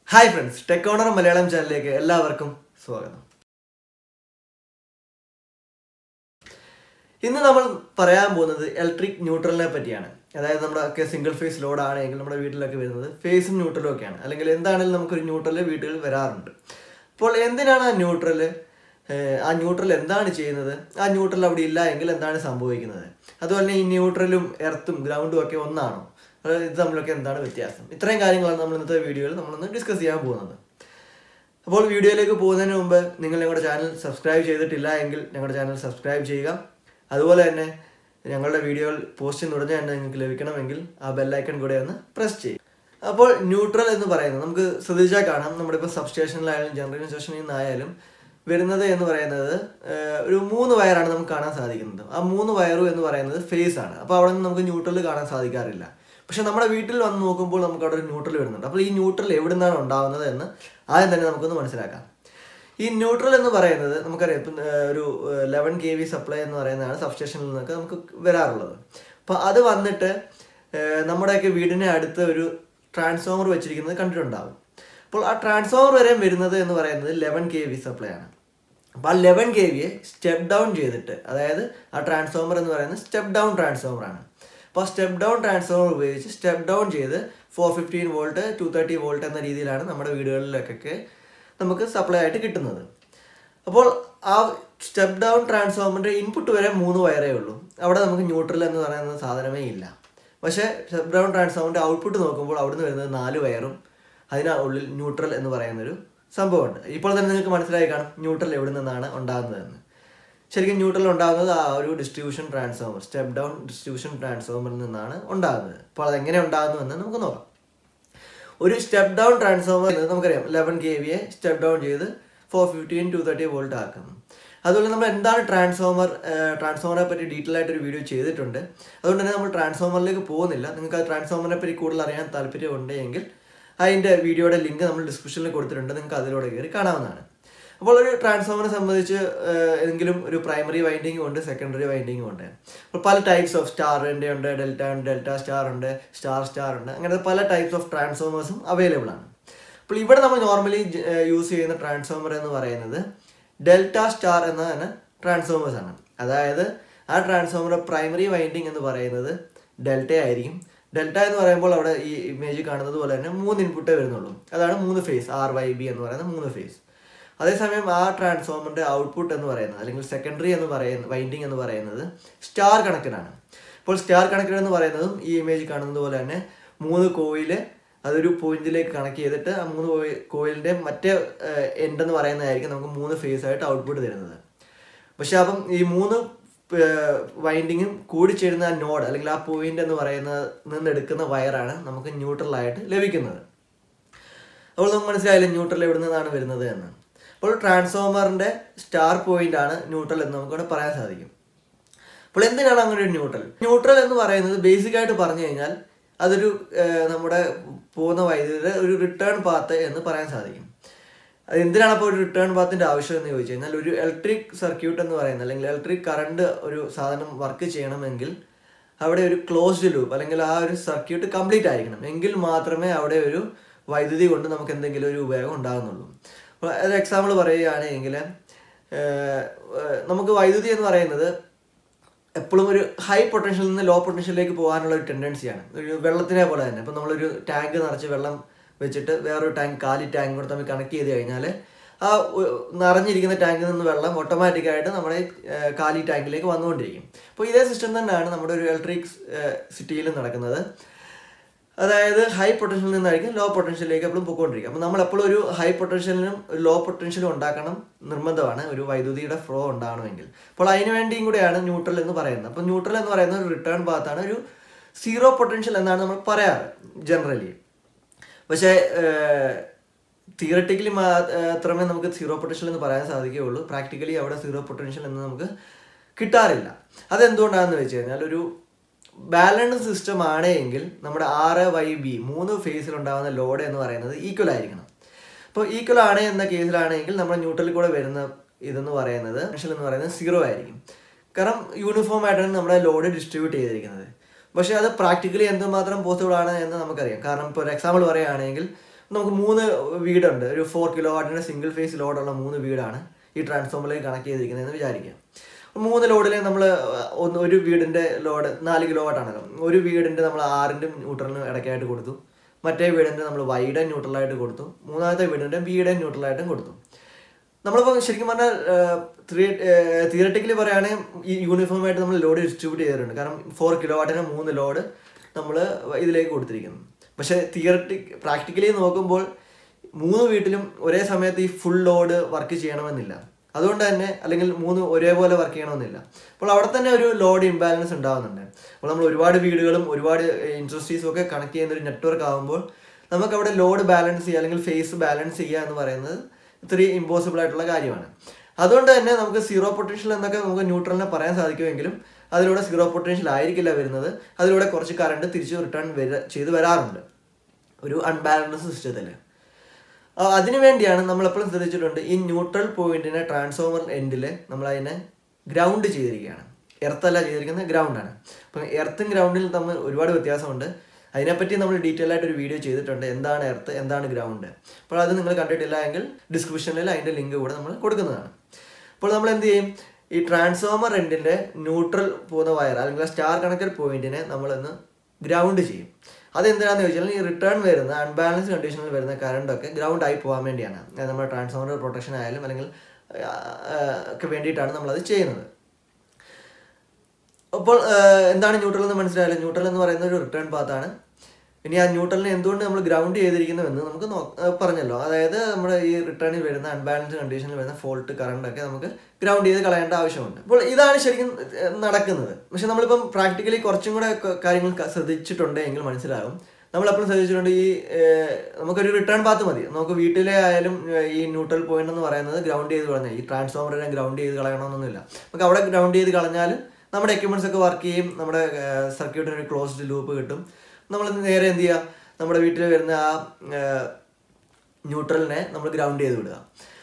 hi friends tech owner Malayalam ചാനലിലേക്ക് എല്ലാവർക്കും സ്വാഗതം ഇന്ന് നമ്മൾ പറയാൻ പോകുന്നത് ഇലക്ട്രിക് ന്യൂട്രലിനെ പറ്റിയാണ് അതായത് നമ്മുടെ ഒക്കെ സിംഗിൾ ഫേസ് ലോഡ് ആണെങ്കിൽ നമ്മുടെ വീട്ടിലൊക്കെ വരുന്നത് ഫേസും ന്യൂട്രലും ഒക്കെയാണ് അല്ലെങ്കിൽ എന്താണെങ്കിലും നമുക്കൊരു ന്യൂട്രൽ വീടുകളിൽ വരാറുണ്ട് അപ്പോൾ എന്തിനാണ് ആ ന്യൂട്രൽ ആ ന്യൂട്രൽ എന്താണ് ചെയ്യുന്നത് ആ ന്യൂട്രൽ അവിടെ ഇല്ല എങ്കിൽ എന്താണ് സംഭവിക്കുന്നത് അതുപോലെ തന്നെ ഈ ന്യൂട്രലും എർത്തും ഗ്രൗണ്ടും ഒക്കെ ഒന്നാണോ അത് ഇത് തമ്മിലൊക്കെ എന്താണ് വ്യത്യാസം ഇത്രയും കാര്യങ്ങളാണ് നമ്മൾ ഇന്നത്തെ വീഡിയോയിൽ നമ്മളൊന്ന് ഡിസ്കസ് ചെയ്യാൻ പോകുന്നത് അപ്പോൾ വീഡിയോയിലേക്ക് പോകുന്നതിന് മുമ്പ് നിങ്ങൾ ഞങ്ങളുടെ ചാനൽ സബ്സ്ക്രൈബ് ചെയ്തിട്ടില്ല എങ്കിൽ ഞങ്ങളുടെ ചാനൽ സബ്സ്ക്രൈബ് ചെയ്യുക അതുപോലെ തന്നെ ഞങ്ങളുടെ വീഡിയോകൾ പോസ്റ്റ് ചെയ്യുന്ന ഉടനെ തന്നെ നിങ്ങൾക്ക് ലഭിക്കണമെങ്കിൽ ആ ബെല്ലൈക്കൺ കൂടെ ഒന്ന് പ്രസ് ചെയ്യും അപ്പോൾ ന്യൂട്രൽ എന്ന് പറയുന്നത് നമുക്ക് ശ്രദ്ധിച്ചാൽ കാണാം നമ്മുടെ ഇപ്പോൾ സബ്സ്റ്റേഷനിലായാലും ജനറേഷൻ സ്റ്റേഷനിൽ നിന്നായാലും വരുന്നത് എന്ന് പറയുന്നത് ഏഹ്, ഒരു മൂന്ന് വയറാണ് നമുക്ക് കാണാൻ സാധിക്കുന്നത് ആ മൂന്ന് വയറും എന്ന് പറയുന്നത് ഫേസ് ആണ് അപ്പോൾ അവിടെ നിന്ന് നമുക്ക് ന്യൂട്രൽ കാണാൻ സാധിക്കാറില്ല പക്ഷെ നമ്മുടെ വീട്ടിൽ വന്ന് നോക്കുമ്പോൾ നമുക്ക് അവിടെ ഒരു ന്യൂട്രൽ വരുന്നുണ്ട് അപ്പോൾ ഈ ന്യൂട്രൽ എവിടെ നിന്നാണ് ഉണ്ടാകുന്നത് എന്ന് ആദ്യം തന്നെ നമുക്കൊന്ന് മനസ്സിലാക്കാം ഈ ന്യൂട്രൽ എന്ന് പറയുന്നത് നമുക്കറിയാം ഇപ്പം ഏഹ്, ഒരു ലെവൻ കെ വി സപ്ലൈ എന്ന് പറയുന്നതാണ് സബ്സ്റ്റേഷനിൽ നിന്നൊക്കെ നമുക്ക് വരാറുള്ളത് അപ്പോൾ അത് വന്നിട്ട് ഏഹ്, നമ്മുടെയൊക്കെ വീടിന് അടുത്ത് ഒരു ട്രാൻസ്ഫോമർ വെച്ചിരിക്കുന്നത് കണ്ടിട്ടുണ്ടാവും അപ്പോൾ ആ ട്രാൻസ്ഫോമർ വരെ വരുന്നത് എന്ന് പറയുന്നത് ലെവൻ കെ വി സപ്ലൈ ആണ് അപ്പോൾ ആ ലെവൻ കെ വിയെ സ്റ്റെപ്പ് ഡൗൺ ചെയ്തിട്ട് അതായത് ആ ട്രാൻസ്ഫോമർ എന്ന് പറയുന്നത് സ്റ്റെപ്പ് ഡൗൺ ട്രാൻസ്ഫോമർ ആണ് അപ്പോൾ ആ സ്റ്റെപ്പ് ഡൗൺ ട്രാൻസ്ഫോമർ ഉപയോഗിച്ച് സ്റ്റെപ്പ് ഡൗൺ ചെയ്ത് four fifteen volt to thirty volt എന്ന രീതിയിലാണ് നമ്മുടെ വീടുകളിലൊക്കെ നമുക്ക് സപ്ലൈ ആയിട്ട് കിട്ടുന്നത് അപ്പോൾ ആ സ്റ്റെപ്പ് ഡൗൺ ട്രാൻസ്ഫോമറിൻ്റെ ഇൻപുട്ട് വരെ മൂന്ന് വയറേ ഉള്ളൂ അവിടെ നമുക്ക് ന്യൂട്രൽ എന്ന് പറയുന്ന സാധനമേ ഇല്ല പക്ഷേ സ്റ്റെപ്പ് ഡൗൺ ട്രാൻസ്ഫോമറിൻ്റെ ഔട്ട്പുട്ട് നോക്കുമ്പോൾ അവിടുന്ന് വരുന്നത് നാല് വയറും അതിനുള്ളിൽ ന്യൂട്രൽ എന്ന് പറയുന്നൊരു സംഭവമുണ്ട് ഇപ്പോൾ തന്നെ നിങ്ങൾക്ക് മനസ്സിലായി കാണും ന്യൂട്രൽ എവിടെ നിന്നാണ് ഉണ്ടാകുന്നതെന്ന് ശരിക്കും ന്യൂട്രൽ ഉണ്ടാകുന്നത് ആ ഒരു distribution transformer step down distribution ട്രാൻസ്ഫോമറിൽ നിന്നാണ് ഉണ്ടാകുന്നത് അപ്പോൾ അതെങ്ങനെ ഉണ്ടാകുന്നു എന്ന് നമുക്ക് നോക്കാം ഒരു സ്റ്റെപ്പ് ഡൗൺ ട്രാൻസ്ഫോമർ എന്നത് നമുക്കറിയാം ലെവൻ കെ വിയെ സ്റ്റെപ്പ് ഡൗൺ ചെയ്ത് four fifteen to thirty volt ആക്കുന്നു അതുപോലെ നമ്മൾ എന്താണ് ട്രാൻസ്ഫോമർ ട്രാൻസ്ഫോമറെ പറ്റി ഡീറ്റെയിൽ ആയിട്ട് ഒരു വീഡിയോ ചെയ്തിട്ടുണ്ട് അതുകൊണ്ട് തന്നെ നമ്മൾ ട്രാൻസ്ഫോമറിലേക്ക് പോകുന്നില്ല നിങ്ങൾക്ക് ആ ട്രാൻസ്ഫോമറിനെ പറ്റി കൂടുതൽ അറിയാൻ താല്പര്യമുണ്ട് എങ്കിൽ അതിൻ്റെ വീഡിയോയുടെ ലിങ്ക് നമ്മൾ ഡിസ്ക്രിപ്ഷനിൽ കൊടുത്തിട്ടുണ്ട് നിങ്ങൾക്ക് അതിലൂടെ കയറി കാണാവുന്നതാണ് അപ്പോൾ ഒരു ട്രാൻസ്ഫോമറിനെ സംബന്ധിച്ച് ഏഹ്, ഏതെങ്കിലും ഒരു പ്രൈമറി വൈൻഡിങ്ങും ഉണ്ട് സെക്കൻഡറി വൈൻഡിങ്ങും ഉണ്ട് അപ്പോൾ പല ടൈപ്സ് ഓഫ് സ്റ്റാറിൻ്റെ ഉണ്ട് ഡെൽറ്റ ഉണ്ട് ഡെൽറ്റ സ്റ്റാർ ഉണ്ട് സ്റ്റാർ സ്റ്റാർ ഉണ്ട് അങ്ങനെ പല ടൈപ്സ് ഓഫ് ട്രാൻസ്ഫോമേഴ്സും അവൈലബിൾ ആണ് അപ്പോൾ ഇവിടെ നമ്മൾ നോർമലി യൂസ് ചെയ്യുന്ന ട്രാൻസ്ഫോമർ എന്ന് പറയുന്നത് ഡെൽറ്റ സ്റ്റാർ എന്ന തന്നെ ട്രാൻസ്ഫോമേഴ്സ് ആണ് അതായത് ആ ട്രാൻസ്ഫോമർ പ്രൈമറി വൈൻഡിങ് എന്ന് പറയുന്നത് ഡെൽറ്റ ആയിരിക്കും ഡെൽറ്റ എന്ന് പറയുമ്പോൾ അവിടെ ഈ ഇമേജ് കാണുന്നത് പോലെ തന്നെ മൂന്ന് ഇൻപുട്ടേ വരുന്നുള്ളൂ അതാണ് മൂന്ന് ഫേസ് ആർ വൈ ബി എന്ന് പറയുന്ന മൂന്ന് ഫേസ് അതേസമയം ആ ട്രാൻസ്ഫോമറിന്റെ ഔട്ട്പുട്ട് എന്ന് പറയുന്നത് അല്ലെങ്കിൽ സെക്കൻഡറി എന്ന് പറയുന്ന വൈൻഡിങ് എന്ന് പറയുന്നത് സ്റ്റാർ കണക്കിനാണ് അപ്പോൾ സ്റ്റാർ കണക്കിന് എന്ന് പറയുന്നതും ഈ ഇമേജ് കാണുന്നത് പോലെ തന്നെ മൂന്ന് കോയില് അതൊരു പോയിന്റിലേക്ക് കണക്ട് ചെയ്തിട്ട് ആ മൂന്ന് കോയിലിന്റെ മറ്റേ എൻഡ് എന്ന് പറയുന്നതായിരിക്കും നമുക്ക് മൂന്ന് ഫേസ് ആയിട്ട് ഔട്ട്പുട്ട് തരുന്നത് പക്ഷെ അപ്പം ഈ മൂന്ന് വൈൻഡിങ്ങും കൂടിച്ചേരുന്ന ആ നോഡ് അല്ലെങ്കിൽ ആ പോയിന്റ് എന്ന് പറയുന്ന നിന്ന് എടുക്കുന്ന വയറാണ് നമുക്ക് ന്യൂട്രൽ ആയിട്ട് ലഭിക്കുന്നത് അപ്പോൾ നമുക്ക് മനസ്സിലായില്ല ന്യൂട്രൽ എവിടെ നിന്നാണ് വരുന്നത് എന്ന് അപ്പോൾ ട്രാൻസ്ഫോമറിന്റെ സ്റ്റാർ പോയിന്റ് ആണ് ന്യൂട്രൽ എന്ന് നമുക്കിവിടെ പറയാൻ സാധിക്കും അപ്പോൾ എന്തിനാണ് അങ്ങനെ ഒരു ന്യൂട്രൽ ന്യൂട്രൽ എന്ന് പറയുന്നത് ബേസിക് ആയിട്ട് പറഞ്ഞു കഴിഞ്ഞാൽ അതൊരു ഏഹ്, നമ്മുടെ പോകുന്ന വൈദ്യുതിയുടെ ഒരു റിട്ടേൺ പാത്ത് എന്ന് പറയാൻ സാധിക്കും അത് എന്തിനാണ് അപ്പോൾ ഒരു റിട്ടേൺ പാത്തിന്റെ ആവശ്യം എന്ന് ചോദിച്ചു കഴിഞ്ഞാൽ ഒരു ഇലക്ട്രിക് സർക്യൂട്ട് എന്ന് പറയുന്നത് അല്ലെങ്കിൽ ഇലക്ട്രിക് കറണ്ട് ഒരു സാധനം വർക്ക് ചെയ്യണമെങ്കിൽ അവിടെ ഒരു ക്ലോസ്ഡ് ലൂപ്പ് അല്ലെങ്കിൽ ആ ഒരു സർക്യൂട്ട് കംപ്ലീറ്റ് ആയിരിക്കണം എങ്കിൽ മാത്രമേ അവിടെ ഒരു വൈദ്യുതി കൊണ്ട് നമുക്ക് എന്തെങ്കിലും ഒരു ഉപയോഗം ഉണ്ടാകുന്നുള്ളൂ അപ്പോൾ ഒരു എക്സാമ്പിൾ പറയുകയാണെങ്കിൽ ഏഹ്, ഏഹ്, നമുക്ക് വൈദ്യുതി എന്ന് പറയുന്നത് എപ്പോഴും ഒരു ഹൈ പൊട്ടൻഷ്യലിൽ നിന്ന് ലോ പൊട്ടൻഷ്യലിലേക്ക് പോകാനുള്ള ഒരു ടെൻഡൻസിയാണ് ഒരു വെള്ളത്തിനെ പോലെ തന്നെ ഇപ്പം നമ്മളൊരു ടാങ്ക് നിറച്ച് വെള്ളം വെച്ചിട്ട് വേറൊരു ടാങ്ക് കാലി ടാങ്ക് കൂടെ തമ്മിൽ കണക്ട് ചെയ്ത് കഴിഞ്ഞാൽ ആ ഒ- നിറഞ്ഞിരിക്കുന്ന ടാങ്കിൽ നിന്ന് വെള്ളം ഓട്ടോമാറ്റിക്കായിട്ട് നമ്മുടെ ഏഹ്, കാലി ടാങ്കിലേക്ക് വന്നുകൊണ്ടിരിക്കും അപ്പോൾ ഇതേ സിസ്റ്റം തന്നെയാണ് നമ്മുടെ ഒരു ഇലക്ട്രിക് സിറ്റിയിൽ നടക്കുന്നത് അതായത് ഹൈ പൊട്ടൻഷ്യലിൽ നിന്നായിരിക്കും ലോ പൊട്ടൻഷ്യലിലേക്ക് എപ്പോഴും പോയിക്കൊണ്ടിരിക്കും അപ്പോൾ നമ്മൾ എപ്പോഴും ഒരു ഹൈ പൊട്ടൻഷ്യലിനും ലോ പൊട്ടൻഷ്യലും ഉണ്ടാക്കണം നിർബന്ധമാണ് ഒരു വൈദ്യുതിയുടെ ഫ്ലോ ഉണ്ടാകണമെങ്കിൽ അപ്പോൾ അതിന് വേണ്ടിയും കൂടെയാണ് ന്യൂട്രൽ എന്ന് പറയുന്നത് അപ്പോൾ ന്യൂട്രൽ എന്ന് പറയുന്ന ഒരു റിട്ടേൺ പാത്താണ് ഒരു സീറോ പൊട്ടൻഷ്യൽ എന്നാണ് നമ്മൾ പറയാറ് ജനറലി പക്ഷേ തിയറട്ടിക്കലി മാത്രമേ നമുക്ക് സീറോ പൊട്ടൻഷ്യൽ എന്ന് പറയാൻ സാധിക്കുകയുള്ളൂ പ്രാക്ടിക്കലി അവിടെ സീറോ പൊട്ടൻഷ്യൽ എന്ന് നമുക്ക് കിട്ടാറില്ല അതെന്തുകൊണ്ടാണെന്ന് വെച്ച് കഴിഞ്ഞാൽ ഒരു ബാലൻസ് സിസ്റ്റം ആണ് എങ്കിൽ നമ്മുടെ ആറ് വൈ ബി മൂന്ന് ഫേസിൽ ഉണ്ടാകുന്ന ലോഡ് എന്ന് പറയുന്നത് ഈക്വൽ ആയിരിക്കണം അപ്പോൾ ഈക്വൽ ആണ് എന്ന കേസിലാണെങ്കിൽ നമ്മുടെ ന്യൂട്രലിൽ കൂടെ വരുന്ന ഇതെന്ന് പറയുന്നത് പൊട്ടൻഷ്യൽ എന്ന് പറയുന്നത് സീറോ ആയിരിക്കും കാരണം യൂണിഫോം ആയിട്ടാണ് നമ്മുടെ ലോഡ് ഡിസ്ട്രിബ്യൂട്ട് ചെയ്തിരിക്കുന്നത് പക്ഷേ അത് പ്രാക്ടിക്കലി എന്തുമാത്രം പോസിബിൾ ആണ് എന്ന് നമുക്കറിയാം കാരണം ഇപ്പോൾ ഒരു എക്സാമ്പിൾ പറയുകയാണെങ്കിൽ നമുക്ക് മൂന്ന് വീടുണ്ട് ഒരു ഫോർ കിലോ വാട്ടിൻ്റെ സിംഗിൾ ഫേസ് ലോഡുള്ള മൂന്ന് വീടാണ് ഈ ട്രാൻസ്ഫോമറിലേക്ക് കണക്ട് ചെയ്തിരിക്കുന്നതെന്ന് വിചാരിക്കാം മൂന്ന് ലോഡിൽ നമ്മൾ ഒന്ന് ഒരു വീടിൻ്റെ ലോഡ് നാല് കിലോ വാട്ടാണല്ലോ ഒരു വീടിൻ്റെ നമ്മൾ ആറിൻ്റെ ന്യൂട്രലിന് ഇടയ്ക്കായിട്ട് കൊടുത്തു മറ്റേ വീടിൻ്റെ നമ്മൾ വൈഡ് ന്യൂട്രലായിട്ട് കൊടുത്തു മൂന്നാമത്തെ വീടിൻ്റെ വീട് ന്യൂട്രലായിട്ടും കൊടുത്തു നമ്മളിപ്പോൾ ശരിക്കും പറഞ്ഞാൽ തിയറട്ടിക്കലി പറയുകയാണെങ്കിൽ ഈ യൂണിഫോം ആയിട്ട് നമ്മൾ ലോഡ് ഡിസ്ട്രിബ്യൂട്ട് ചെയ്തിട്ടുണ്ട് കാരണം ഫോർ കിലോ വാട്ടിന് മൂന്ന് ലോഡ് നമ്മൾ ഇതിലേക്ക് കൊടുത്തിരിക്കുന്നു പക്ഷേ തിയറട്ടിക് പ്രാക്ടിക്കലി നോക്കുമ്പോൾ മൂന്ന് വീട്ടിലും ഒരേ സമയത്ത് ഈ ഫുൾ ലോഡ് വർക്ക് ചെയ്യണമെന്നില്ല അതുകൊണ്ട് തന്നെ അല്ലെങ്കിൽ മൂന്ന് ഒരേപോലെ വർക്ക് ചെയ്യണമെന്നില്ല അപ്പോൾ അവിടെ തന്നെ ഒരു ലോഡ് ഇംബാലൻസ് ഉണ്ടാകുന്നുണ്ട് അപ്പോൾ നമ്മൾ ഒരുപാട് വീടുകളും ഒരുപാട് ഇൻഡസ്ട്രീസും ഒക്കെ കണക്ട് ചെയ്യുന്ന ഒരു നെറ്റ്വർക്ക് ആകുമ്പോൾ നമുക്ക് അവിടെ ലോഡ് ബാലൻസ് ചെയ്യുക അല്ലെങ്കിൽ ഫേസ് ബാലൻസ് ചെയ്യുക എന്ന് പറയുന്നത് ഇത്രയും ഇമ്പോസിബിൾ ആയിട്ടുള്ള കാര്യമാണ് അതുകൊണ്ട് തന്നെ നമുക്ക് സീറോ പൊട്ടൻഷ്യൽ എന്നൊക്കെ നമുക്ക് ന്യൂട്രലിനെ പറയാൻ സാധിക്കുമെങ്കിലും അതിലൂടെ സീറോ പൊട്ടൻഷ്യൽ ആയിരിക്കില്ല വരുന്നത് അതിലൂടെ കുറച്ച് കറണ്ട് തിരിച്ച് റിട്ടേൺ വര ചെയ്ത് വരാറുണ്ട് ഒരു അൺബാലൻസ് സിസ്റ്റത്തിൽ അതിനു വേണ്ടിയാണ് നമ്മൾ എപ്പോഴും ശ്രദ്ധിച്ചിട്ടുണ്ട് ഈ ന്യൂട്രൽ പോയിന്റിനെ ട്രാൻസ്ഫോമർ എൻഡിൽ നമ്മൾ അതിനെ ഗ്രൗണ്ട് ചെയ്തിരിക്കുകയാണ് എർത്തല്ല ചെയ്തിരിക്കുന്നത് ഗ്രൗണ്ടാണ് അപ്പം എർത്തും ഗ്രൗണ്ടിൽ തമ്മിൽ ഒരുപാട് വ്യത്യാസമുണ്ട് അതിനെപ്പറ്റി നമ്മൾ ഡീറ്റെയിൽ ആയിട്ട് ഒരു വീഡിയോ ചെയ്തിട്ടുണ്ട് എന്താണ് എർത്ത് എന്താണ് ഗ്രൗണ്ട് അപ്പോൾ അത് നിങ്ങൾ കണ്ടിട്ടില്ല എങ്കിൽ ഡിസ്ക്രിപ്ഷനിൽ അതിൻ്റെ ലിങ്ക് കൂടെ നമ്മൾ കൊടുക്കുന്നതാണ് അപ്പോൾ നമ്മൾ എന്ത് ചെയ്യും ഈ ട്രാൻസ്ഫോമർ എൻഡിൻ്റെ ന്യൂട്രൽ പോകുന്ന വയർ അല്ലെങ്കിൽ സ്റ്റാർ കണക്റ്റഡ് പോയിന്റിനെ നമ്മളൊന്ന് ഗ്രൗണ്ട് ചെയ്യും അതെന്തിനാന്ന് ചോദിച്ചാൽ ഈ റിട്ടേൺ വരുന്ന അൺബാലൻസ് കണ്ടീഷനിൽ വരുന്ന കറണ്ടൊക്കെ ഗ്രൗണ്ട് ആയി പോകാൻ വേണ്ടിയാണ് അത് നമ്മുടെ ട്രാൻസ്ഫോമർ പ്രൊട്ടക്ഷൻ ആയാലും അല്ലെങ്കിൽ ആ, ആ, ഒക്കെ വേണ്ടിയിട്ടാണ് നമ്മളത് ചെയ്യുന്നത് അപ്പോൾ ആ, എന്താണ് ന്യൂട്രൽ എന്ന് മനസ്സിലായാലും ന്യൂട്രൽ എന്ന് പറയുന്ന ഒരു റിട്ടേൺ പാത്താണ് ഇനി ആ ന്യൂട്രലിനെ എന്തുകൊണ്ട് നമ്മൾ ഗ്രൗണ്ട് ചെയ്തിരിക്കുന്നു എന്ന് നമുക്ക് നോ ആ, പറഞ്ഞല്ലോ അതായത് നമ്മുടെ ഈ റിട്ടേണിൽ വരുന്ന അൺബാലൻസ് കണ്ടീഷനിൽ വരുന്ന ഫോൾട്ട് കറണ്ട് ഒക്കെ നമുക്ക് ഗ്രൗണ്ട് ചെയ്ത് കളയേണ്ട ആവശ്യമുണ്ട് അപ്പോൾ ഇതാണ് ശരിക്കും ഏർ, നടക്കുന്നത് പക്ഷെ നമ്മളിപ്പം പ്രാക്ടിക്കലി കുറച്ചും കൂടെ ക- കാര്യങ്ങൾ ക- ശ്രദ്ധിച്ചിട്ടുണ്ടെങ്കിൽ മനസ്സിലാകും നമ്മളെപ്പോഴും ശ്രദ്ധിച്ചിട്ടുണ്ട് ഈ ഏർ, നമുക്കൊരു റിട്ടേൺ പാത്ത് മതി നമുക്ക് വീട്ടിലെ ആയാലും ഏർ, ഈ ന്യൂട്രൽ പോയിന്റ് എന്ന് പറയുന്നത് ഗ്രൗണ്ട് ചെയ്ത് കളഞ്ഞാൽ ഈ ട്രാൻസ്ഫോമറിനെ ഗ്രൗണ്ട് ചെയ്ത് കളയണമെന്നൊന്നുമില്ല നമുക്ക് അവിടെ ഗ്രൗണ്ട് ചെയ്ത് കളഞ്ഞാൽ നമ്മുടെ എക്യുപ്മെന്റ്സ് ഒക്കെ വർക്ക് ചെയ്യും നമ്മുടെ സർക്യൂട്ടിന് ഒരു ക്ലോസ്ഡ് ലൂപ്പ് കിട്ടും നമ്മൾ നേരെ എന്ത് ചെയ്യുക നമ്മുടെ വീട്ടിൽ വരുന്ന ആ ന്യൂട്രലിനെ നമ്മൾ ഗ്രൗണ്ട് ചെയ്ത് വിടുക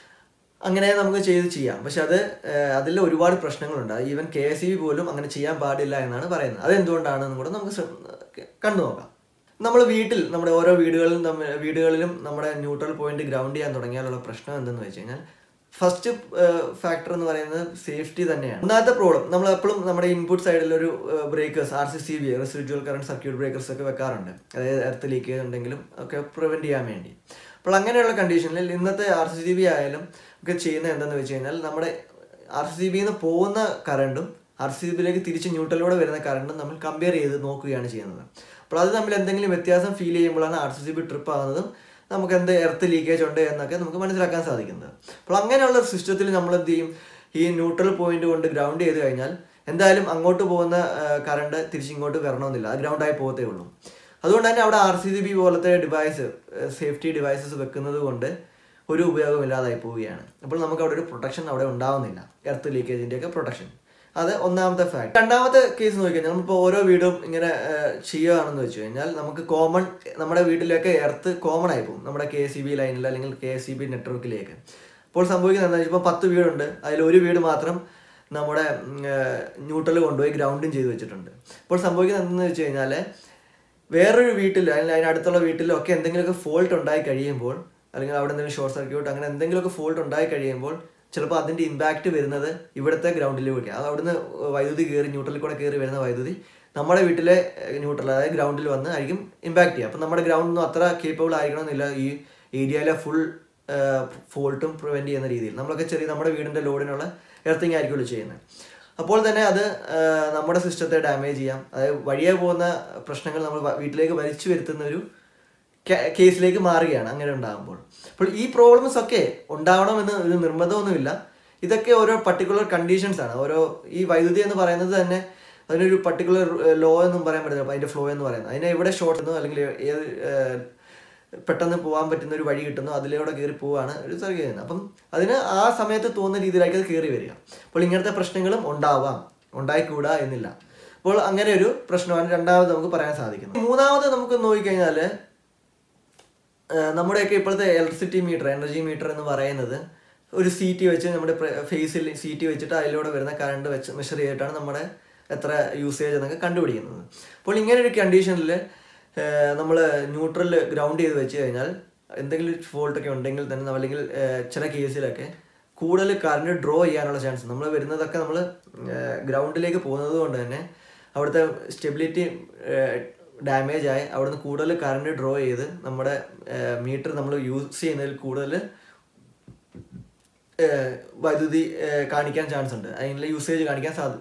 അങ്ങനെ നമുക്ക് ചെയ്ത് ചെയ്യാം പക്ഷെ അത് അതിൽ ഒരുപാട് പ്രശ്നങ്ങളുണ്ട് ഈവൻ കെ എസ് ബി പോലും അങ്ങനെ ചെയ്യാൻ പാടില്ല എന്നാണ് പറയുന്നത് അതെന്തുകൊണ്ടാണെന്നും കൂടെ നമുക്ക് ശ്ര- കണ്ടു നോക്കാം നമ്മൾ വീട്ടിൽ നമ്മുടെ ഓരോ വീടുകളിലും തമ്മിൽ വീടുകളിലും നമ്മുടെ ന്യൂട്രൽ പോയിന്റ് ഗ്രൗണ്ട് ചെയ്യാൻ തുടങ്ങിയാലുള്ള പ്രശ്നം എന്തെന്ന് വെച്ച് കഴിഞ്ഞാൽ ഫസ്റ്റ് ഫാക്ടർ എന്ന് പറയുന്നത് സേഫ്റ്റി തന്നെയാണ് ഒന്നാമത്തെ പ്രോബ്ലം നമ്മൾ എപ്പോഴും നമ്മുടെ ഇൻപുട്ട് സൈഡിൽ ഒരു breakers R C C B residual current circuit breakers ഒക്കെ വെക്കാറുണ്ട് അതായത് എർത്ത് ലീക്ക് ഉണ്ടെങ്കിലും ഒക്കെ പ്രിവെന്റ് ചെയ്യാൻ വേണ്ടി അപ്പോൾ അങ്ങനെയുള്ള കണ്ടീഷനിൽ ഇന്നത്തെ ആർ സി സി ബി ആയാലും ഒക്കെ ചെയ്യുന്നത് എന്തെന്ന് വെച്ച് കഴിഞ്ഞാൽ നമ്മുടെ ആർ സി ബിയിൽ നിന്ന് പോകുന്ന കറണ്ടും ആർ സി ബിയിലേക്ക് തിരിച്ച് ന്യൂട്രലിലൂടെ വരുന്ന കറണ്ടും നമ്മൾ കമ്പയർ ചെയ്ത് നോക്കുകയാണ് ചെയ്യുന്നത് അപ്പോൾ അത് തമ്മിൽ എന്തെങ്കിലും വ്യത്യാസം ഫീൽ ചെയ്യുമ്പോഴാണ് R C C B trip ആകുന്നതും നമുക്ക് എന്ത് എർത്ത് ലീക്കേജ് ഉണ്ട് എന്നൊക്കെ നമുക്ക് മനസ്സിലാക്കാൻ സാധിക്കുന്നത് അപ്പോൾ അങ്ങനെയുള്ള സിസ്റ്റത്തിൽ നമ്മൾ എന്ത് ചെയ്യും ഈ ന്യൂട്രൽ പോയിന്റ് കൊണ്ട് ഗ്രൗണ്ട് ചെയ്ത് കഴിഞ്ഞാൽ എന്തായാലും അങ്ങോട്ട് പോകുന്ന കറണ്ട് തിരിച്ചിങ്ങോട്ട് വരണമെന്നില്ല അത് ഗ്രൗണ്ടായി പോകത്തേ ഉള്ളൂ അതുകൊണ്ട് തന്നെ അവിടെ ആർ സി സി ബി പോലത്തെ ഡിവൈസ് സേഫ്റ്റി ഡിവൈസസ് വെക്കുന്നത് കൊണ്ട് ഒരു ഉപയോഗമില്ലാതായി പോവുകയാണ് അപ്പോൾ നമുക്ക് അവിടെ ഒരു പ്രൊട്ടക്ഷൻ അവിടെ ഉണ്ടാവുന്നില്ല എർത്ത് ലീക്കേജിൻ്റെ ഒക്കെ പ്രൊട്ടക്ഷൻ അത് ഒന്നാമത്തെ ഫാക്ട് രണ്ടാമത്തെ കേസ് നോക്കിക്കഴിഞ്ഞാൽ നമ്മളിപ്പോൾ ഓരോ വീടും ഇങ്ങനെ ഏഹ്, ചെയ്യുകയാണെന്ന് വെച്ച് കഴിഞ്ഞാൽ നമുക്ക് കോമൺ നമ്മുടെ വീട്ടിലേക്ക് എർത്ത് കോമൺ ആയി പോകും നമ്മുടെ കെ സി ബി ലൈനിൽ അല്ലെങ്കിൽ കെ സി ബി നെറ്റ്വർക്കിലേക്ക് അപ്പോൾ സംഭവിക്കുന്നത് എന്താ ഇപ്പോൾ പത്ത് വീടുണ്ട് അതിൽ ഒരു വീട് മാത്രം നമ്മുടെ ന്യൂട്രൽ കൊണ്ടുപോയി ഗ്രൗണ്ടും ചെയ്ത് വെച്ചിട്ടുണ്ട് അപ്പോൾ സംഭവിക്കുന്നത് എന്തെന്ന് വെച്ച് കഴിഞ്ഞാൽ വേറൊരു വീട്ടിൽ അല്ലെങ്കിൽ അതിനടുത്തുള്ള വീട്ടിലോ ഒക്കെ എന്തെങ്കിലുമൊക്കെ ഫോൾട്ട് ഉണ്ടായി കഴിയുമ്പോൾ അല്ലെങ്കിൽ അവിടെ എന്തെങ്കിലും ഷോർട്ട് സർക്യൂട്ട് അങ്ങനെ എന്തെങ്കിലുമൊക്കെ ഫോൾട്ട് ഉണ്ടായി കഴിയുമ്പോൾ ചിലപ്പോൾ അതിൻ്റെ ഇമ്പാക്റ്റ് വരുന്നത് ഇവിടുത്തെ ഗ്രൗണ്ടിലേക്കാണ് അത് അവിടുന്ന് വൈദ്യുതി കയറി ന്യൂട്രലിൽ കൂടെ കയറി വരുന്ന വൈദ്യുതി നമ്മുടെ വീട്ടിലെ ന്യൂട്രൽ അതായത് ഗ്രൗണ്ടിൽ വന്ന് ആയിരിക്കും ഇമ്പാക്റ്റ് ചെയ്യുക അപ്പം നമ്മുടെ ഗ്രൗണ്ടൊന്നും അത്ര കേപ്പബിൾ ആയിരിക്കണമെന്നില്ല ഈ ഏരിയയിലെ ഫുൾ ഫോൾട്ടും പ്രിവെൻറ്റ് ചെയ്യുന്ന രീതിയിൽ നമ്മളൊക്കെ ചെറിയ നമ്മുടെ വീടിൻ്റെ ലോഡിനുള്ള എർത്തിങ് ആയിരിക്കുമല്ലോ ചെയ്യുന്നത് അപ്പോൾ തന്നെ അത് ആ, നമ്മുടെ സിസ്റ്റത്തെ ഡാമേജ് ചെയ്യാം അതായത് വഴിയെ പോകുന്ന പ്രശ്നങ്ങൾ നമ്മൾ വ- വീട്ടിലേക്ക് വലിച്ചു വരുത്തുന്ന ഒരു കേ- കേസിലേക്ക് മാറുകയാണ് അങ്ങനെ ഉണ്ടാകുമ്പോൾ അപ്പോൾ ഈ പ്രോബ്ലംസ് ഒക്കെ ഉണ്ടാവണമെന്ന് ഒരു നിർബന്ധമൊന്നുമില്ല ഇതൊക്കെ ഓരോ പർട്ടിക്കുലർ കണ്ടീഷൻസ് ആണ് ഓരോ ഈ വൈദ്യുതി എന്ന് പറയുന്നത് തന്നെ അതിനൊരു പർട്ടിക്കുലർ ലോ എന്നും പറയാൻ പറ്റില്ല അതിൻ്റെ ഫ്ലോ എന്ന് പറയുന്നത് അതിനെ എവിടെ ഷോർട്ട് എന്നോ അല്ലെങ്കിൽ ഏത് ഏഹ്, പെട്ടെന്ന് പോകാൻ പറ്റുന്ന ഒരു വഴി കിട്ടുന്നു അതിലൂടെ കയറി പോവാണ് ഒരു സർക്യൂട്ട് ചെയ്യുന്നത് അപ്പം അതിന് ആ സമയത്ത് തോന്നുന്ന രീതിയിലേക്ക് അത് കയറി വരിക അപ്പോൾ ഇങ്ങനത്തെ പ്രശ്നങ്ങളും ഉണ്ടാവാം ഉണ്ടായിക്കൂടാ എന്നില്ല അപ്പോൾ അങ്ങനെ ഒരു പ്രശ്നമാണ് രണ്ടാമത് നമുക്ക് പറയാൻ സാധിക്കുന്നത് മൂന്നാമത് നമുക്ക് നോക്കിക്കഴിഞ്ഞാൽ നമ്മുടെയൊക്കെ ഇപ്പോഴത്തെ ഇലക്ട്രിസിറ്റി മീറ്റർ എനർജി മീറ്റർ എന്ന് പറയുന്നത് ഒരു സി ടി വെച്ച് നമ്മുടെ ഫേസിൽ സി ടി വെച്ചിട്ട് അതിലൂടെ വരുന്ന കറണ്ട് വെച്ച് മെഷർ ചെയ്തിട്ടാണ് നമ്മുടെ എത്ര യൂസേജ് എന്നൊക്കെ കണ്ടുപിടിക്കുന്നത് അപ്പോൾ ഇങ്ങനെ ഒരു കണ്ടീഷനിൽ നമ്മൾ ന്യൂട്രൽ ഗ്രൗണ്ട് ചെയ്ത് വെച്ച് കഴിഞ്ഞാൽ എന്തെങ്കിലും ഫോൾട്ടൊക്കെ ഉണ്ടെങ്കിൽ തന്നെ നമ്മൾ അല്ലെങ്കിൽ ഏഹ്, ചില കേസിലൊക്കെ കൂടുതൽ കറണ്ട് ഡ്രോ ചെയ്യാനുള്ള ചാൻസ് നമ്മൾ വരുന്നതൊക്കെ നമ്മൾ ഗ്രൗണ്ടിലേക്ക് പോകുന്നത് കൊണ്ട് തന്നെ അവിടുത്തെ സ്റ്റെബിലിറ്റി ഡാമേജ് ആയി അവിടുന്ന് കൂടുതൽ കറണ്ട് ഡ്രോ ചെയ്ത് നമ്മുടെ മീറ്റർ നമ്മൾ യൂസ് ചെയ്യുന്നതിൽ കൂടുതൽ ഏഹ് വൈദ്യുതി ഏഹ് കാണിക്കാൻ ചാൻസ് ഉണ്ട് അതിനുള്ള യൂസേജ് കാണിക്കാൻ സാധ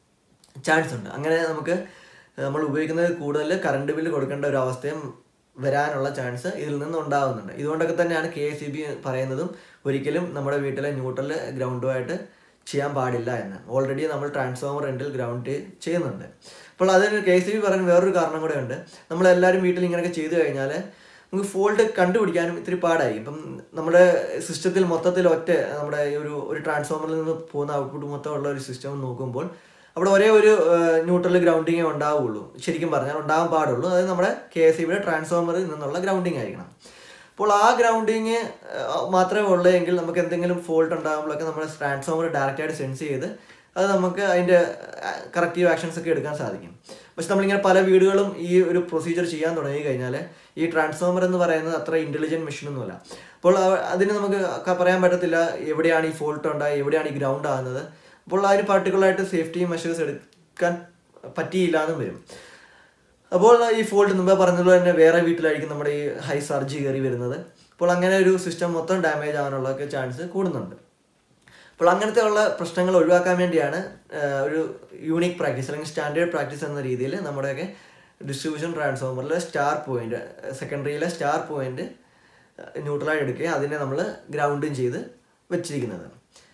ചാൻസ് ഉണ്ട് അങ്ങനെ നമുക്ക് നമ്മൾ ഉപയോഗിക്കുന്നത് കൂടുതൽ കറണ്ട് ബില്ല് കൊടുക്കേണ്ട ഒരു അവസ്ഥയും വരാനുള്ള ചാൻസ് ഇതിൽ നിന്ന് ഉണ്ടാകുന്നുണ്ട് ഇതുകൊണ്ടൊക്കെ തന്നെയാണ് കെ എസ് ബി പറയുന്നതും ഒരിക്കലും നമ്മുടെ വീട്ടിലെ ന്യൂട്രൽ ഗ്രൗണ്ടുമായിട്ട് ചെയ്യാൻ പാടില്ല എന്ന് ഓൾറെഡി നമ്മൾ ട്രാൻസ്ഫോമർ റെൻറ്റിൽ ഗ്രൗണ്ട് ചെയ്യുന്നുണ്ട് അപ്പോൾ അതിന് കെ എസ് ബി പറയുന്ന വേറൊരു കാരണം കൂടെ ഉണ്ട് നമ്മളെല്ലാവരും വീട്ടിൽ ഇങ്ങനെയൊക്കെ ചെയ്തു കഴിഞ്ഞാൽ നമുക്ക് ഫോൾട്ട് കണ്ടുപിടിക്കാനും ഇത്തിരി പാടായി ഇപ്പം നമ്മുടെ സിസ്റ്റത്തിൽ മൊത്തത്തിൽ ഒറ്റ നമ്മുടെ ഈ ഒരു ഒരു ട്രാൻസ്ഫോമറിൽ നിന്ന് പോകുന്ന ഔട്ട്പുട്ട് മൊത്തം ഉള്ള ഒരു സിസ്റ്റം നോക്കുമ്പോൾ അവിടെ ഒരേ ഒരു ന്യൂട്രൽ ഗ്രൗണ്ടിങ്ങേ ഉണ്ടാവുള്ളൂ ശരിക്കും പറഞ്ഞാൽ ഉണ്ടാകാൻ പാടുള്ളൂ അത് നമ്മുടെ കെ എസ് ബിയുടെ ട്രാൻസ്ഫോമറിൽ നിന്നുള്ള ഗ്രൗണ്ടിങ് ആയിരിക്കണം അപ്പോൾ ആ ഗ്രൗണ്ടിങ് മാത്രമേ ഉള്ളൂ എങ്കിൽ നമുക്ക് എന്തെങ്കിലും ഫോൾട്ട് ഉണ്ടാകുമ്പോഴൊക്കെ നമ്മുടെ ട്രാൻസ്ഫോമർ ഡയറക്റ്റായിട്ട് സെൻസ് ചെയ്ത് അത് നമുക്ക് അതിൻ്റെ കറക്റ്റീവ് ആക്ഷൻസ് ഒക്കെ എടുക്കാൻ സാധിക്കും പക്ഷെ നമ്മളിങ്ങനെ പല വീടുകളും ഈ ഒരു പ്രൊസീജിയർ ചെയ്യാൻ തുടങ്ങി കഴിഞ്ഞാൽ ഈ ട്രാൻസ്ഫോമർ എന്ന് പറയുന്നത് അത്ര ഇൻ്റലിജൻറ്റ് മെഷീൻ ഒന്നുമല്ല അപ്പോൾ ആ- അതിന് നമുക്ക് ക- പറയാൻ പറ്റത്തില്ല എവിടെയാണ് ഈ ഫോൾട്ട് ഉണ്ടായി എവിടെയാണ് ഈ ഗ്രൗണ്ട് ആകുന്നത് അപ്പോൾ അതിന് പർട്ടിക്കുലറായിട്ട് സേഫ്റ്റി മെഷേഴ്സ് എടുക്കാൻ പറ്റിയില്ല എന്നും വരും അപ്പോൾ ഈ ഫോൾട്ട് മുമ്പേ പറഞ്ഞതുപോലെ തന്നെ വേറെ വീട്ടിലായിരിക്കും നമ്മുടെ ഈ ഹൈ സർജി കയറി വരുന്നത് അപ്പോൾ അങ്ങനെ ഒരു സിസ്റ്റം മൊത്തം ഡാമേജ് ആവാനുള്ളൊക്കെ ചാൻസ് കൂടുന്നുണ്ട് അപ്പോൾ അങ്ങനത്തെ ഉള്ള പ്രശ്നങ്ങൾ ഒഴിവാക്കാൻ വേണ്ടിയാണ് ആ, ഒരു യൂണിക് പ്രാക്ടീസ് അല്ലെങ്കിൽ സ്റ്റാൻഡേർഡ് പ്രാക്ടീസ് എന്ന രീതിയിൽ നമ്മുടെയൊക്കെ ഡിസ്ട്രിബ്യൂഷൻ ട്രാൻസ്ഫോമറിലെ സ്റ്റാർ പോയിന്റ് സെക്കൻഡറിയിലെ സ്റ്റാർ പോയിന്റ് ന്യൂട്രലായി എടുക്കുകയും അതിനെ നമ്മൾ ഗ്രൗണ്ടും ചെയ്ത് വെച്ചിരിക്കുന്നത്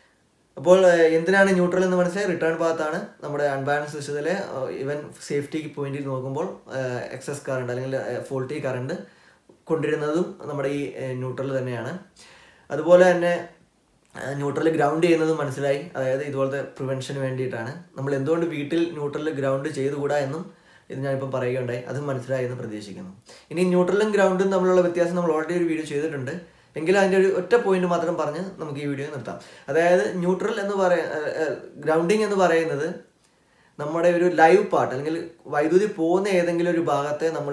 അപ്പോൾ ഏഹ്, എന്തിനാണ് ന്യൂട്രൽ എന്ന് മനസ്സിലായി റിട്ടേൺ പാത്താണ് നമ്മുടെ അൺബാലൻസ് സിസ്റ്റത്തിലെ ഇവൻ സേഫ്റ്റി പോയിന്റിൽ നോക്കുമ്പോൾ എക്സസ് കറണ്ട് അല്ലെങ്കിൽ ഫോൾട്ടി കറണ്ട് കൊണ്ടുവരുന്നതും നമ്മുടെ ഈ ന്യൂട്രൽ തന്നെയാണ് അതുപോലെ തന്നെ ന്യൂട്രൽ ഗ്രൗണ്ട് ചെയ്യുന്നതും മനസ്സിലായി അതായത് ഇതുപോലത്തെ പ്രിവെൻഷന് വേണ്ടിയിട്ടാണ് നമ്മൾ എന്തുകൊണ്ട് വീട്ടിൽ ന്യൂട്രൽ ഗ്രൗണ്ട് ചെയ്തുകൂടാ എന്നും ഇത് ഞാനിപ്പം പറയുകയുണ്ടായി അതും മനസ്സിലായി എന്ന് പ്രതീക്ഷിക്കുന്നു ഇനി ന്യൂട്രലും ഗ്രൗണ്ടും തമ്മിലുള്ള വ്യത്യാസം നമ്മൾ ഓൾറെഡി ഒരു വീഡിയോ ചെയ്തിട്ടുണ്ട് എങ്കിലും അതിൻ്റെ ഒരു ഒറ്റ പോയിന്റ് മാത്രം പറഞ്ഞ് നമുക്ക് ഈ വീഡിയോ നിർത്താം അതായത് ന്യൂട്രൽ എന്ന് പറയ ഗ്രൗണ്ടിങ് എന്ന് പറയുന്നത് നമ്മുടെ ഒരു ലൈവ് പാർട്ട് അല്ലെങ്കിൽ വൈദ്യുതി പോകുന്ന ഏതെങ്കിലും ഒരു ഭാഗത്തെ നമ്മൾ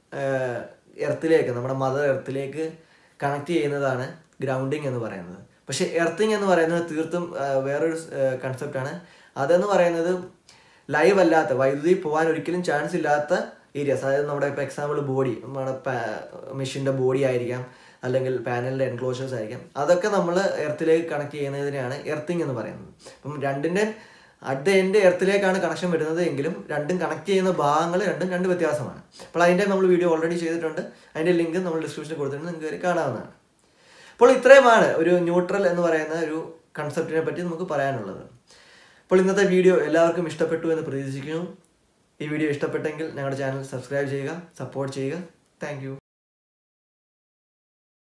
എർത്തിലേക്ക് നമ്മുടെ മദർ എർത്തിലേക്ക് കണക്ട് ചെയ്യുന്നതാണ് ഗ്രൗണ്ടിങ് എന്ന് പറയുന്നത് പക്ഷേ എർത്തിങ് എന്ന് പറയുന്നത് തീർത്തും ആ, വേറൊരു കൺസെപ്റ്റാണ് അതെന്ന് പറയുന്നത് ലൈവ് അല്ലാത്ത വൈദ്യുതി പോകാൻ ഒരിക്കലും ചാൻസ് ഇല്ലാത്ത ഏരിയാസ് അതായത് നമ്മുടെ ഇപ്പോൾ എക്സാമ്പിൾ ബോഡി നമ്മുടെ മെഷീൻ്റെ ബോഡി ആയിരിക്കാം അല്ലെങ്കിൽ പാനലിൻ്റെ എൻക്ലോഷേഴ്സ് ആയിരിക്കാം അതൊക്കെ നമ്മൾ എർത്തിലേക്ക് കണക്ട് ചെയ്യുന്നതിനെയാണ് എർത്തിങ് എന്ന് പറയുന്നത് അപ്പം രണ്ടിൻ്റെ അറ്റ് ദ എൻഡ് എർത്തിലേക്കാണ് കണക്ഷൻ വരുന്നത് എങ്കിലും രണ്ടും കണക്ട് ചെയ്യുന്ന ഭാഗങ്ങൾ രണ്ടും രണ്ട് വ്യത്യാസമാണ് അപ്പോൾ അതിൻ്റെ നമ്മൾ വീഡിയോ ഓൾറെഡി ചെയ്തിട്ടുണ്ട് അതിൻ്റെ ലിങ്ക് നമ്മൾ ഡിസ്ക്രിപ്ഷനിൽ കൊടുത്തിട്ടുണ്ട് നിങ്ങൾക്ക് കയറി കാണാവുന്നതാണ് അപ്പോൾ ഇത്രയുമാണ് ഒരു ന്യൂട്രൽ എന്ന് പറയുന്ന ഒരു കൺസെപ്റ്റിനെ പറ്റി നമുക്ക് പറയാനുള്ളത് അപ്പോൾ ഇന്നത്തെ വീഡിയോ എല്ലാവർക്കും ഇഷ്ടപ്പെട്ടു എന്ന് പ്രതീക്ഷിക്കുന്നു ഈ വീഡിയോ ഇഷ്ടപ്പെട്ടെങ്കിൽ ഞങ്ങളുടെ ചാനൽ സബ്സ്ക്രൈബ് ചെയ്യുക സപ്പോർട്ട് ചെയ്യുക താങ്ക്